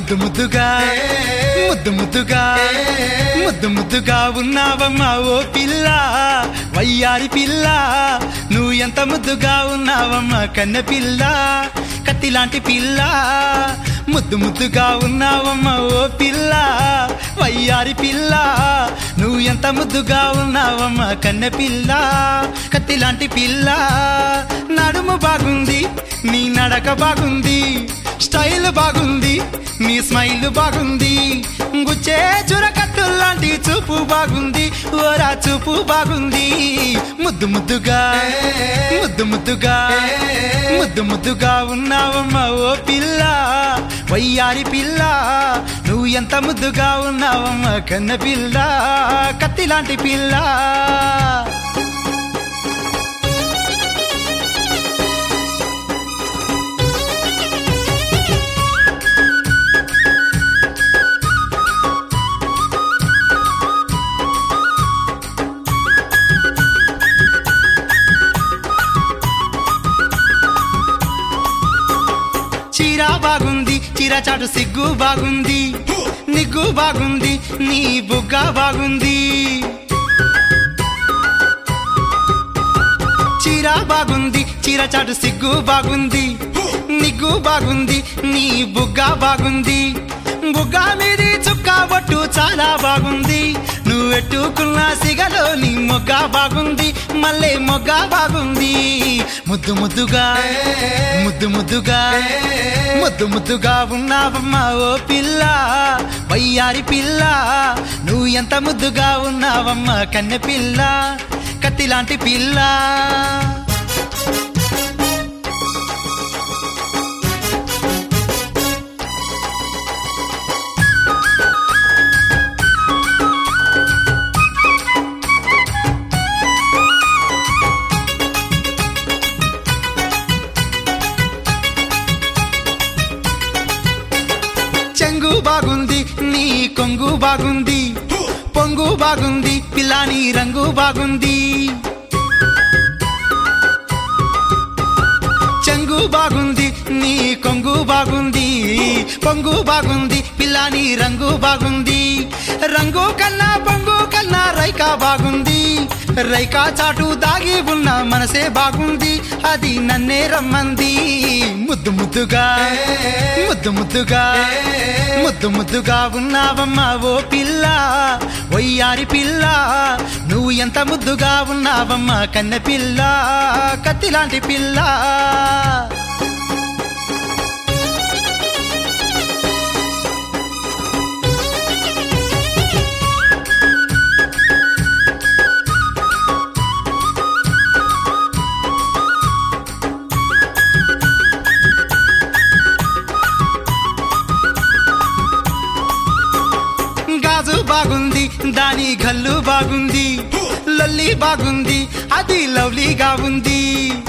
ముద్దు ముద్దుగా ముద్దు ముద్దుగా ముద్దు ముద్దుగా ఉన్నావమ్మా ఓ పిల్ల వయ్యారి పిల్ల నువ్వు ఎంత ముద్దుగా ఉన్నావమ్మా కన్నె పిల్ల కత్తి లాంటి పిల్ల ముద్దు ముద్దుగా ఉన్నావమ్మా ఓ పిల్ల వయ్యారి పిల్ల నువ్వు ఎంత ముద్దుగా ఉన్నావమ్మా కన్నె పిల్ల కత్తి లాంటి పిల్ల నడుము బాగుంది నీ నడక బాగుంది స్టైల్ బాగుంది నీ స్మైల్ బాగుంది గుచ్చే చురకత్తుల్లాంటి చూపు బాగుంది ఓరా చూపు బాగుంది ముద్దు ముద్దుగా ముద్దు ముద్దుగా ముద్దు ముద్దుగా ఉన్నావమ్మా ఓ పిల్ల వయ్యారి పిల్ల నువ్వు ఎంత ముద్దుగా ఉన్నావమ్మా కన్న పిల్ల కత్తి లాంటి పిల్ల చీర బాగుంది చీర చాటు సిగ్గు బాగుంది నిగ్గు బాగుంది నీ బుగ్గ బాగుంది చీర బాగుంది చీర చాటు సిగ్గు బాగుంది నిగ్గు బాగుంది నీ బుగ్గ బాగుంది బుగ్గ మీది చుక్క బొట్టు చాలా బాగుంది నువ్వెట్టుకున్న సిగలో నీ మొగ్గ బాగుంది మళ్ళీ మొగ్గ బాగుంది ముద్దు ముద్దుగా ముద్దు ముద్దుగా ముద్దు ముద్దుగా ఉన్నావమ్మా ఓ పిల్ల వయ్యారి పిల్ల నువ్వు ఎంత ముద్దుగా ఉన్నావమ్మా కన్నె పిల్ల కత్తి లాంటి పిల్ల చెంగు బాగుంది నీ కొంగు బాగుంది పొంగు బాగుంది పిల్లాని రంగు బాగుంది చెంగు బాగుంది నీ కొంగు బాగుంది పొంగు బాగుంది పిల్లాని రంగు బాగుంది రంగు కన్నా పొంగు కన్నా రైకా బాగుంది రైకా చాటు దాగి ఉన్న మనసే బాగుంది అది నన్నే రమ్మంది ముద్దు ముద్దుగా ముద్దు ముద్దుగా ముద్దు ముద్దుగా ఉన్నావమ్మా ఓ పిల్ల ఒయ్యారి పిల్ల నువ్వు ఎంత ముద్దుగా ఉన్నావమ్మా కన్నె పిల్ల కత్తి లాంటి పిల్ల గాజు బాగుంది దాని గల్లు బాగుంది లల్లి బాగుంది అది లవ్లీగా ఉంది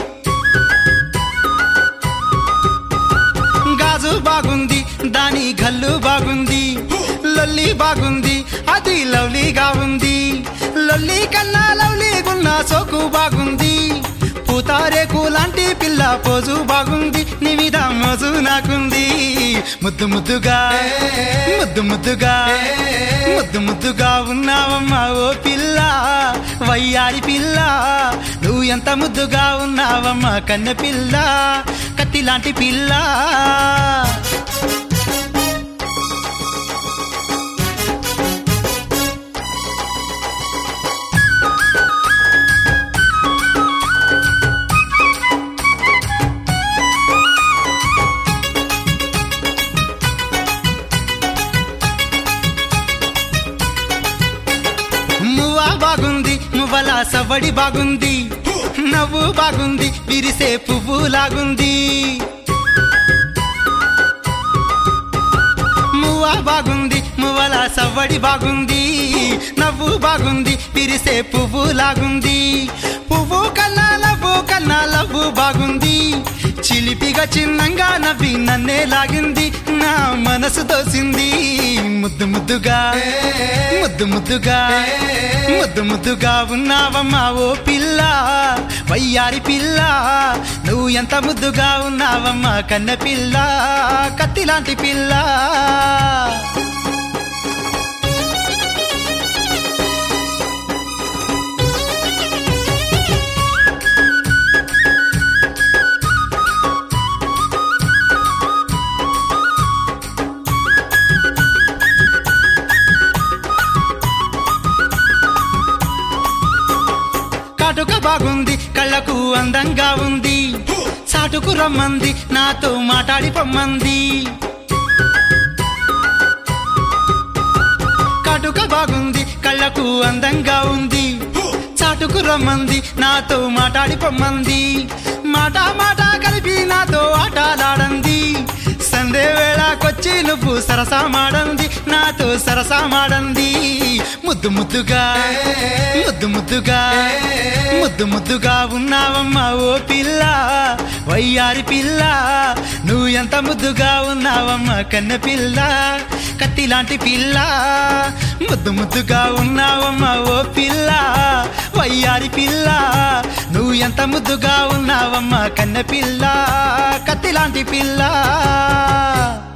గాజు బాగుంది దాని గల్లు బాగుంది లల్లి బాగుంది అది లవ్లీగా ఉంది లల్లి కన్నా లవ్లీగున్న సోకు బాగుంది పూతారేకు లాంటి పిల్ల పోజు బాగుంది నీ మీద మోజు నాకుంది ముద్దు ముద్దుగా ముద్దు ముద్దుగా ముద్దు ముద్దుగా ఉన్నావమ్మా ఓ పిల్ల వయ్యారి పిల్ల నువ్వు ఎంత ముద్దుగా ఉన్నావమ్మా కన్నె పిల్ల కత్తి లాంటి పిల్ల మువ్వ బాగుంది మువ్వల సవ్వడి బాగుంది నవ్వు బాగుంది విరిసే పువ్వు లాగుంది మువ్వ బాగుంది మువ్వల సవ్వడి బాగుంది నవ్వు బాగుంది విరిసే పువ్వు లాగుంది పువ్వు కన్నా లవ్వు కన్నా లవ్వు బాగుంది చిలిపిగా చిన్నంగా నవ్వి నన్నే లాగింది నా మనసు దోసింది ముద్దు ముద్దుగా ముద్దు ముద్దుగా ముద్దు ముద్దుగా ఉన్నావమ్మా ఓ పిల్ల వయ్యారి పిల్ల నువ్వు ఎంత ముద్దుగా ఉన్నావమ్మా కన్న పిల్ల కత్తి లాంటి పిల్ల కాటుక బాగుంది కళ్ళకు అందంగా ఉంది చాటుకు రమ్మంది నాతో మాట్లాడి పొమ్మంది కాటుక బాగుంది కళ్ళకు అందంగా ఉంది చాటుకు రమ్మంది నాతో మాట్లాడి పొమ్మంది మాట మాట కలిపి నాతో ఆటలాడంది సందే వేళకొచ్చి నువ్వు సరసామాడంది నాతో సరసామాడంది ముద్దు ముద్దుగా ముద్దు ముద్దుగా ముద్దు ముద్దుగా ఉన్నావమ్మా ఓ పిల్ల వయ్యారి పిల్ల నువ్వు ఎంత ముద్దుగా ఉన్నావమ్మా కన్న పిల్ల కత్తి లాంటి పిల్ల ముద్దు ముద్దుగా ఉన్నావమ్మా ఓ పిల్ల వయ్యారి పిల్ల నువ్వు ఎంత ముద్దుగా ఉన్నావమ్మా కన్న పిల్ల కత్తి లాంటి పిల్ల